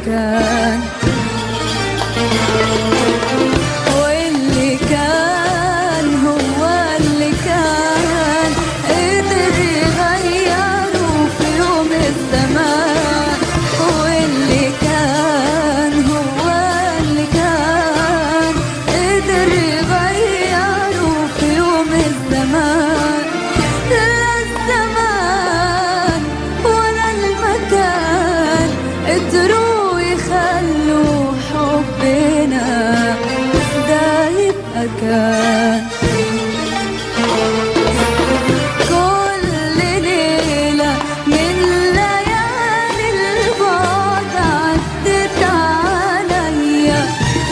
كان واللي كان هو اللي كان قدر يغيره في يوم الزمان واللي كان هو اللي كان قدر يغيره في يوم الزمان لا الزمان ولا المكان قدروا يخلوا حبنا ده يبقى كان كل ليلة من ليالي البعد عدت عليا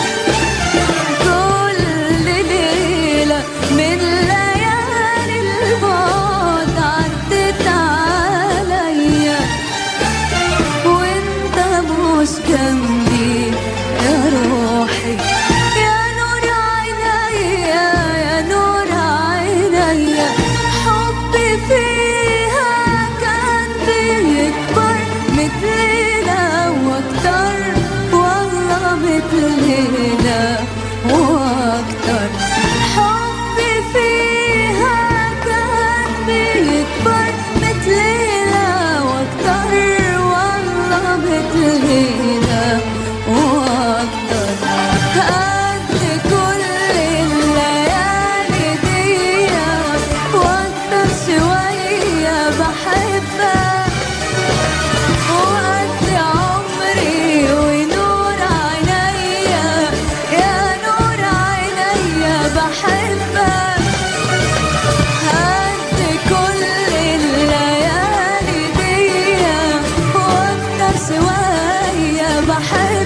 كل ليلة من ليالي البعد عدت عليا وانت مش جنبي يا روحي يا نور عينيا يا نور عينيا حبي فيها كان بيكبر مثلنا واكتر والله مثلنا واكتر حبي فيها كان بيكبر مثلنا واكتر والله مثلنا واكتر قد كل الليالي دي واكتر شوية بحبك وقد عمري ونور عينيا يا نور عينيا بحبك قد كل الليالي دي واكتر شوية بحبك